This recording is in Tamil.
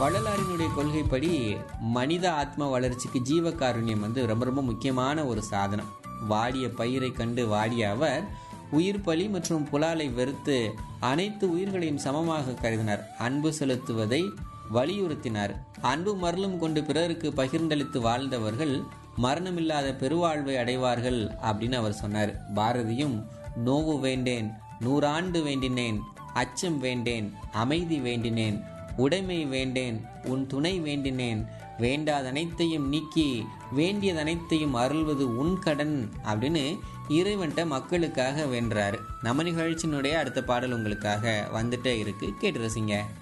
வள்ளலாரினுடைய கொள்கைப்படி மனித ஆத்ம வளர்ச்சிக்கு ஜீவகாருண்யம் வந்து ரொம்ப ரொம்ப முக்கியமான ஒரு சாதனம் வாடிய பயிரை கண்டு வாடிய அவர் உயிர் பலி மற்றும் புலாலை வெறுத்து அனைத்து உயிர்களையும் சமமாக கருதினார் அன்பு செலுத்துவதை வலியுறுத்தினார் அன்பு மரலும் கொண்டு பிறருக்கு பகிர்ந்தளித்து வாழ்ந்தவர்கள் மரணமில்லாத பெருவாழ்வை அடைவார்கள் அப்படின்னு அவர் சொன்னார் பாரதியும் நோவு வேண்டேன் நூறாண்டு வேண்டினேன் அச்சம் வேண்டேன் அமைதி வேண்டினேன் உடைமை வேண்டேன் உன் துணை வேண்டினேன் வேண்டாதனைத்தையும் நீக்கி வேண்டியதனைத்தையும் அருள்வது உன் கடன் அப்படின்னு இறைவன்ட்ட மக்களுக்காக வேண்டுறாரு நம்ம நிகழ்ச்சியினுடைய அடுத்த பாடல் உங்களுக்காக வந்துட்டே இருக்கு கேட்டு ரசிங்க